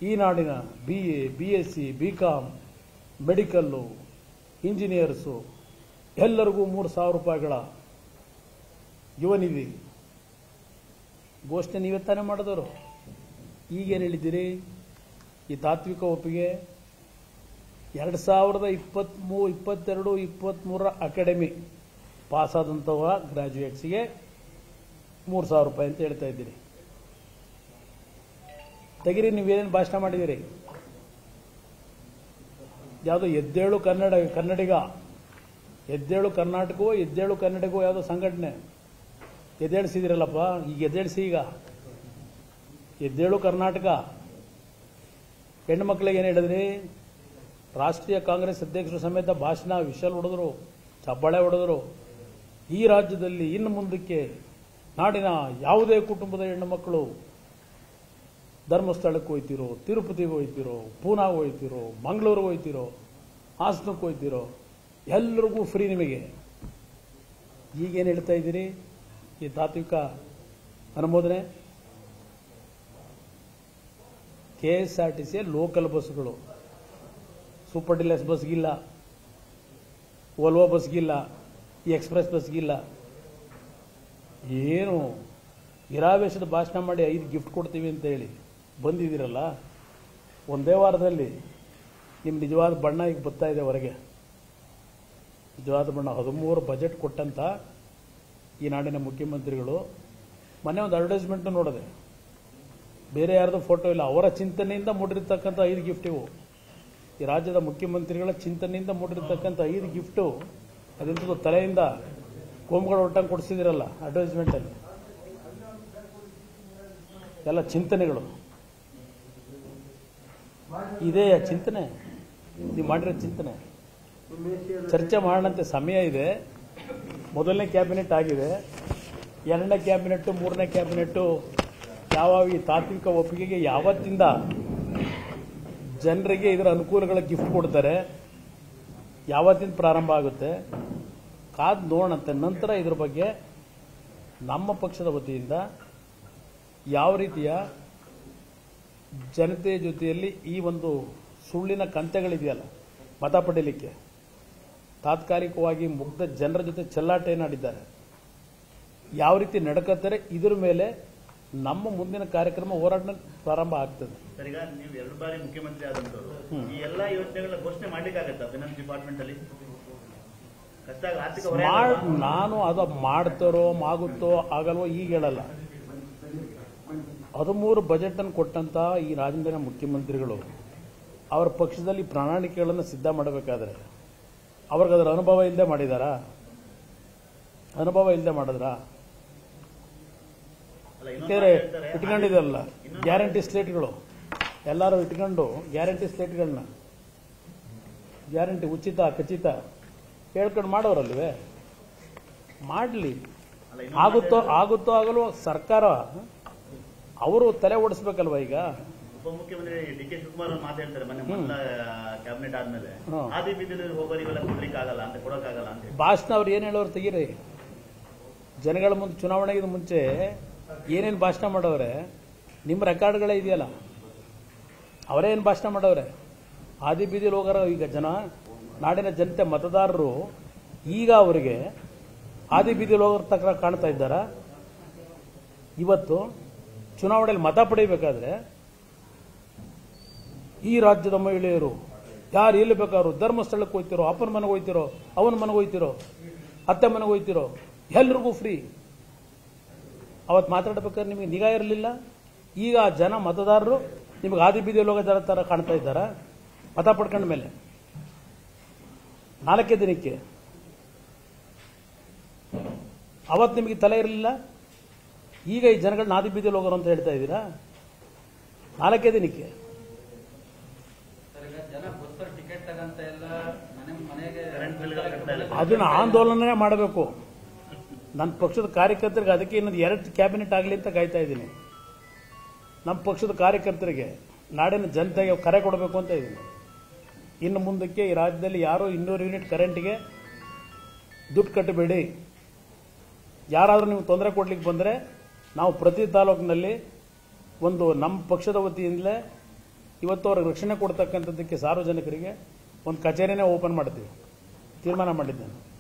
ಈ ನಾಡಿನ B A B S C B com medical engineers ಎಲ್ಲರಿಗೂ ಮೂರು ಸಾವಿರ ರೂಪಾಯಿಗಳ ಯುವ ನಿಧಿ ಘೋಷಣೆ ನೀವೇ ತಾನೇ ಮಾಡಿದವರು ಈಗೇನು ಹೇಳಿದ್ದೀರಿ ಈ ತಾತ್ವಿಕ ಒಪ್ಪಿಗೆ ಎರಡು ಸಾವಿರದ ಇಪ್ಪತ್ತ್ಮೂ ಇಪ್ಪತ್ತೆರಡು ಇಪ್ಪತ್ತ್ಮೂರರ ಅಕಾಡೆಮಿ ಪಾಸಾದಂಥವ ಗ್ರಾಜ್ಯುಯೇಟ್ಸ್ಗೆ ಮೂರು ಸಾವಿರ ರೂಪಾಯಿ ಅಂತ ಹೇಳ್ತಾ ಇದ್ದೀರಿ ತೆಗಿರಿ ನೀವೇನೇನು ಭಾಷಣ ಮಾಡಿದ್ದೀರಿ ಯಾವುದೋ ಎದ್ದೇಳು ಕನ್ನಡ ಕನ್ನಡಿಗ ಎದ್ದೇಳು ಕರ್ನಾಟಕವೋ ಎದ್ದೇಳು ಕನ್ನಡಿಗೋ ಯಾವುದೋ ಸಂಘಟನೆ ಎದ್ದೇಳಿಸಿದಿರಲ್ಲಪ್ಪ ಈಗ ಎದ್ದೇಳಿಸಿ ಈಗ ಎದ್ದೇಳು ಕರ್ನಾಟಕ ಹೆಣ್ಣು ಮಕ್ಕಳಿಗೆ ಏನು ಹೇಳಿದ್ರಿ ರಾಷ್ಟ್ರೀಯ ಕಾಂಗ್ರೆಸ್ ಅಧ್ಯಕ್ಷರು ಸಮೇತ ಭಾಷಣ ವಿಶಲ್ ಹೊಡೆದ್ರು ಚಪ್ಪಾಳೆ ಹೊಡೆದ್ರು ಈ ರಾಜ್ಯದಲ್ಲಿ ಇನ್ನು ಮುಂದಕ್ಕೆ ನಾಡಿನ ಯಾವುದೇ ಕುಟುಂಬದ ಹೆಣ್ಣು ಮಕ್ಕಳು ಧರ್ಮಸ್ಥಳಕ್ಕೆ ಹೋಯ್ತಿರೋ ತಿರುಪತಿಗೆ ಹೋಯ್ತಿರೋ ಪೂನಾಗೆ ಹೋಯ್ತಿರೋ ಮಂಗಳೂರಿಗೆ ಹೋಯ್ತಿರೋ ಹಾಸನಕ್ಕೆ ಹೋಯ್ತಿರೋ ಎಲ್ರಿಗೂ ಫ್ರೀ ನಿಮಗೆ ಈಗೇನು ಹೇಳ್ತಾ ಇದ್ದೀರಿ ಈ ತಾತ್ವಿಕ ಅನುಮೋದನೆ K S R T C local ಬಸ್ಗಳು ಸೂಪರ್ ಡಿಲಕ್ಸ್ ಬಸ್ಗಿಲ್ಲ ಓಲ್ವೋ ಬಸ್ಗಿಲ್ಲ ಈ ಎಕ್ಸ್ಪ್ರೆಸ್ ಬಸ್ಗಿಲ್ಲ ಏನು ನಿರಾವೇಶದ ಭಾಷಣ ಮಾಡಿ ಐದು ಗಿಫ್ಟ್ ಕೊಡ್ತೀವಿ ಅಂತ ಹೇಳಿ ಬಂದಿದ್ದೀರಲ್ಲ ಒಂದೇ ವಾರದಲ್ಲಿ ನಿಮ್ಮ ನಿಜವಾದ ಬಣ್ಣ ಈಗ ಬರ್ತಾ ಇದೆ ಹೊರಗೆ ನಿಜವಾದ ಬಣ್ಣ ಹದಿಮೂರು ಬಜೆಟ್ ಕೊಟ್ಟಂತ ಈ ನಾಡಿನ ಮುಖ್ಯಮಂತ್ರಿಗಳು ಮೊನ್ನೆ ಒಂದು ಅಡ್ವರ್ಟೈಸ್ಮೆಂಟ್ ನೋಡಿದೆ ಬೇರೆ ಯಾರ್ದು ಫೋಟೋ ಇಲ್ಲ ಅವರ ಚಿಂತನೆಯಿಂದ ಮೂಡಿರ್ತಕ್ಕಂಥ ಐದು ಗಿಫ್ಟ್ ಇವು ಈ ರಾಜ್ಯದ ಮುಖ್ಯಮಂತ್ರಿಗಳ ಚಿಂತನೆಯಿಂದ ಮೂಡಿರ್ತಕ್ಕಂಥ ಐದು ಗಿಫ್ಟು ಅದೆಂಥದ್ದು ತಲೆಯಿಂದ ಕೋಮ್ಗಳು ಒಟ್ಟಂಗೆ ಕೊಡಿಸಿದಿರಲ್ಲ ಅಡ್ವರ್ಟೈಸ್ಮೆಂಟಲ್ಲಿ ಎಲ್ಲ ಚಿಂತನೆಗಳು ಇದೇ ಚಿಂತನೆ ನೀವು ಮಾಡಿರೋ ಚಿಂತನೆ ಚರ್ಚೆ ಮಾಡೋಣಂತೆ ಸಮಯ ಇದೆ ಮೊದಲನೇ ಕ್ಯಾಬಿನೆಟ್ ಆಗಿದೆ ಎರಡನೇ ಕ್ಯಾಬಿನೆಟ್ಟು ಮೂರನೇ ಕ್ಯಾಬಿನೆಟ್ಟು ಯಾವ ಈ ತಾತ್ವಿಕ ಒಪ್ಪಿಗೆಗೆ ಯಾವತ್ತಿಂದ ಜನರಿಗೆ ಇದರ ಅನುಕೂಲಗಳ ಗಿಫ್ಟ್ ಕೊಡ್ತಾರೆ ಯಾವತ್ತಿಂದ ಪ್ರಾರಂಭ ಆಗುತ್ತೆ ಕಾದ್ ನೋಡೋಣಂತೆ ನಂತರ ಇದ್ರ ಬಗ್ಗೆ ನಮ್ಮ ಪಕ್ಷದ ವತಿಯಿಂದ ಯಾವ ರೀತಿಯ ಜನತೆ ಜೊತೆಯಲ್ಲಿ ಈ ಒಂದು ಸುಳ್ಳಿನ ಕಂತೆಗಳಿದೆಯಲ್ಲ ಮತ ಪಡೀಲಿಕ್ಕೆ ತಾತ್ಕಾಲಿಕವಾಗಿ ಮುಗ್ಧ ಜನರ ಜೊತೆ ಚೆಲ್ಲಾಟ ಏನಾಡಿದ್ದಾರೆ ಯಾವ ರೀತಿ ನಡ್ಕತ್ತಾರೆ ಇದ್ರ ಮೇಲೆ ನಮ್ಮ ಮುಂದಿನ ಕಾರ್ಯಕ್ರಮ ಹೋರಾಟ ಪ್ರಾರಂಭ ಆಗ್ತದೆ ಸರ್ ಈಗ ನೀವು ಎರಡು ಬಾರಿ ಮುಖ್ಯಮಂತ್ರಿ ಆದಂತವ್ರು ಈ ಎಲ್ಲಾ ಯೋಜನೆಗಳ ಘೋಷಣೆ ಮಾಡ್ಲಿಕ್ಕಾಗತ್ತಾ ಫೈನಾನ್ಸ್ ಡಿಪಾರ್ಟ್ಮೆಂಟ್ ಅಲ್ಲಿ ಕಷ್ಟ ಆಗ- ಆರ್ಥಿಕ ಹೊರೆ ಮಾಡ್ ಆಗಲ್ವಾ? ನಾನು ಅದು ಮಾಡ್ತಾರೋ ಆಗುತ್ತೋ ಆಗಲ್ವೋ ಈಗ ಹೇಳಲ್ಲ ಹದಿಮೂರು ಬಜೆಟ್ ಅನ್ನು ಕೊಟ್ಟಂತ ಈ ರಾಜ್ಯದ ಮುಖ್ಯಮಂತ್ರಿಗಳು ಅವರ ಪಕ್ಷದಲ್ಲಿ ಪ್ರಣಾಳಿಕೆಗಳನ್ನು ಸಿದ್ಧ ಮಾಡಬೇಕಾದ್ರೆ ಅವ್ರಿಗೆ ಅದರ ಅನುಭವ ಇಲ್ಲದೆ ಮಾಡಿದಾರಾ ಅನುಭವ ಇಲ್ಲದೆ ಮಾಡಿದ್ರಾ ಅಲ್ಲ, ಇನ್ನೊಂದು ಯಾಕೆಂದ್ರೆ ಮಾತು ಹೇಳ್ತಾರೆ, ಇಟ್ಕೊಂಡಿದಲ್ಲ ಇನ್ನೊಂದು ಗ್ಯಾರಂಟಿ ಸ್ಲೇಟ್ಗಳು ಎಲ್ಲರೂ ಇಟ್ಕೊಂಡು ಗ್ಯಾರಂಟಿ ಸ್ಲೇಟ್ಗಳನ್ನ ಗ್ಯಾರಂಟಿ ಉಚಿತ ಖಚಿತ ಹೇಳ್ಕೊಂಡು ಮಾಡೋರಲ್ವೇ ಮಾಡಲಿ ಅಲ್ಲ, ಇನ್ನೊಂದು ಆಗುತ್ತೋ ಮಾತು ಆಗುತ್ತೋ ಆಗಲ್ವೋ ಸರ್ಕಾರ ಅವರು ತಲೆ ಓಡಿಸ್ಬೇಕಲ್ವಾ ಈಗ ಉಪಮುಖ್ಯಮಂತ್ರಿ ಡಿ ಕೆ ಶಿವಕುಮಾರ್ ಅವ್ರು ಮಾತಾಡ್ತಾರೆ ಮೊನ್ನೆ ಮೊದಲ ಕ್ಯಾಬಿನೆಟ್ ಆದ್ಮೇಲೆ ಹ್ಮ್. ಆದಿ ಬೀದಿಯಲ್ಲಿ ಹೋಗೋರಿಗೆಲ್ಲ ಕೊಡ್ಲಿಕ್ಕೆ ಆಗಲ್ಲ ಅಂತ ಕೊಡೋಕ್ಕಾಗಲ್ಲ ಅಂತ ಹೇಳಿ. ಭಾಷಣ ಅವ್ರು ಏನು ಹೇಳೋರು ತೆಗೀರಿ ಜನಗಳ ಮುಂದೆ ಚುನಾವಣೆಗಿಂತ ಮುಂಚೆ ಏನೇನು ಭಾಷಣ ಮಾಡವ್ರೆ ನಿಮ್ಮ ರೆಕಾರ್ಡ್ಗಳೇ ಇದೆಯಲ್ಲ ಅವರೇ ಏನು ಭಾಷಣ ಮಾಡವ್ರೆ ಆದಿ ಬೀದಿಲಿ ಹೋಗಾರ ಈಗ ಜನ ನಾಡಿನ ಜನತೆ ಮತದಾರರು ಈಗ ಅವರಿಗೆ ಆದಿ ಬೀದಿಲಿ ಹೋಗೋರ್ ತಕ್ಕ ಕಾಣ್ತಾ ಇದ್ದಾರಾ ಇವತ್ತು ಚುನಾವಣೆಯಲ್ಲಿ ಮತ ಪಡಿಬೇಕಾದ್ರೆ ಈ ರಾಜ್ಯದ ಮಹಿಳೆಯರು ಯಾರು ಎಲ್ಲಿ ಬೇಕಾದ್ರು ಧರ್ಮಸ್ಥಳಕ್ಕೆ ಹೋಯ್ತಿರೋ ಅಪ್ಪನ ಮನೆಗೆ ಹೋಯ್ತಿರೋ ಅವನ ಮನೆಗೆ ಹೋಯ್ತಿರೋ ಅತ್ತೆ ಮನೆಗೆ ಹೋಯ್ತಿರೋ ಎಲ್ರಿಗೂ ಫ್ರೀ ಅವತ್ತು ಮಾತಾಡ್ಬೇಕಾದ್ರೆ ನಿಮಗೆ ನಿಗಾ ಇರಲಿಲ್ಲ ಈಗ ಆ ಜನ ಮತದಾರರು ನಿಮಗೆ ಆದಿ ಬೀದಿಯಲ್ಲಿ ಹೋಗೋ ಜನ ಥರ ಕಾಣ್ತಾ ಇದ್ದಾರಾ ಮತ ಪಡ್ಕೊಂಡ ಮೇಲೆ ನಾಲ್ಕೇ ದಿನಕ್ಕೆ ಅವತ್ತು ನಿಮಗೆ ತಲೆ ಇರಲಿಲ್ಲ ಈಗ ಈ ಜನಗಳನ್ನ ಆದಿ ಬೀದಿಯಲ್ಲಿ ಹೋಗೋರು ಅಂತ ಹೇಳ್ತಾ ಇದ್ದೀರಾ ನಾಲ್ಕೇ ದಿನಕ್ಕೆ ಸರ್, ಈಗ ಜನ ಬಸ್ ಟಿಕೆಟ್ ತಗಂತ ಎಲ್ಲ ಮನೆ ಮನೆಗೆ ಕರೆಂಟ್ ಬಿಲ್ ಕಟ್ತಾ ಇಲ್ಲ. ಅದನ್ನ ಆಂದೋಲನ ಮಾಡಬೇಕು ನನ್ನ ಪಕ್ಷದ ಕಾರ್ಯಕರ್ತರಿಗೆ ಅದಕ್ಕೆ ಇನ್ನೊಂದು ಎರಡು ಕ್ಯಾಬಿನೆಟ್ ಆಗಲಿ ಅಂತ ಕಾಯ್ತಾ ಇದ್ದೀನಿ ನಮ್ಮ ಪಕ್ಷದ ಕಾರ್ಯಕರ್ತರಿಗೆ ನಾಡಿನ ಜನತೆಗೆ ಕರೆ ಕೊಡಬೇಕು ಅಂತ ಇದ್ದೀನಿ ಇನ್ನು ಮುಂದಕ್ಕೆ ಈ ರಾಜ್ಯದಲ್ಲಿ ಯಾರೋ ಇನ್ನೂರು ಯೂನಿಟ್ ಕರೆಂಟ್ಗೆ ದುಡ್ಡು ಕಟ್ಟಬೇಡಿ ಯಾರಾದರೂ ನೀವು ತೊಂದರೆ ಕೊಡ್ಲಿಕ್ಕೆ ಬಂದರೆ ನಾವು ಪ್ರತಿ ತಾಲೂಕಿನಲ್ಲಿ ಒಂದು ನಮ್ಮ ಪಕ್ಷದ ವತಿಯಿಂದಲೇ ಇವತ್ತು ಅವ್ರಿಗೆ ರಕ್ಷಣೆ ಕೊಡ್ತಕ್ಕಂಥದ್ದಕ್ಕೆ ಸಾರ್ವಜನಿಕರಿಗೆ ಒಂದು ಕಚೇರಿನೇ ಓಪನ್ ಮಾಡ್ತೀವಿ ತೀರ್ಮಾನ ಮಾಡಿದ್ದೇನೆ